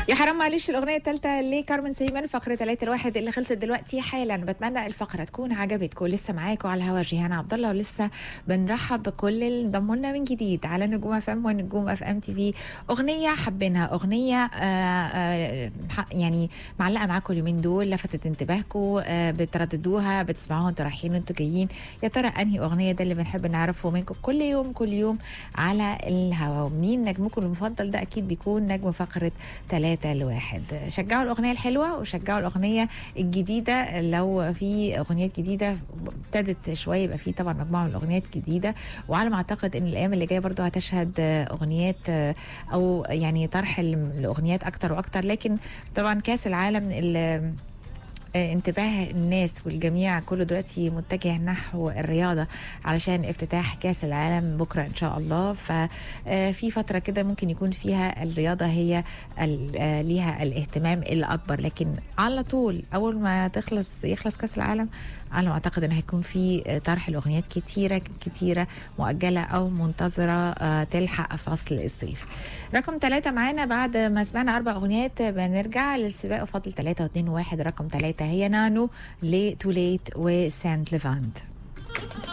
يا حرام معلش الاغنيه الثالثه لكارمن سليمان فقره 3 الواحد اللي خلصت دلوقتي حالا بتمنى الفقره تكون عجبتكم لسه معاكم على الهوا جيهان عبد الله ولسه بنرحب بكل اللي انضموا لنا من جديد على نجوم اف ام ونجوم اف ام تي في اغنيه حابينها اغنيه آآ آآ يعني معلقه معاكم اليومين دول لفتت انتباهكم بترددوها بتسمعوها وانتوا رايحين وانتوا جايين يا ترى انهي اغنيه ده اللي بنحب نعرفه منكم كل يوم كل يوم على الهوا ومين نجمكم المفضل ده اكيد بيكون نجم فقره 3 لواحد شجعوا الاغنيه الحلوه وشجعوا الاغنيه الجديده لو في اغنيات جديده ابتدت شويه يبقى في طبعا مجموعه من الاغنيات الجديده وعلى ما اعتقد ان الايام اللي جايه برضو هتشهد اغنيات او يعني طرح الاغنيات اكتر واكتر لكن طبعا كاس العالم اللي انتباه الناس والجميع كله دلوقتي متجه نحو الرياضة علشان افتتاح كاس العالم بكرة إن شاء الله ففي فترة كده ممكن يكون فيها الرياضة هي ليها الاهتمام الأكبر لكن على طول أول ما تخلص يخلص كاس العالم على ما أعتقد إن هيكون في طرح الأغنيات كتيرة كتيرة مؤجلة أو منتظرة تلحق فصل الصيف رقم ثلاثة معانا بعد ما سمعنا أربع أغنيات بنرجع للسباق وفضل ثلاثة واثنين وواحد رقم ثلاثة هي نانو لتوليت وسانت ليفاند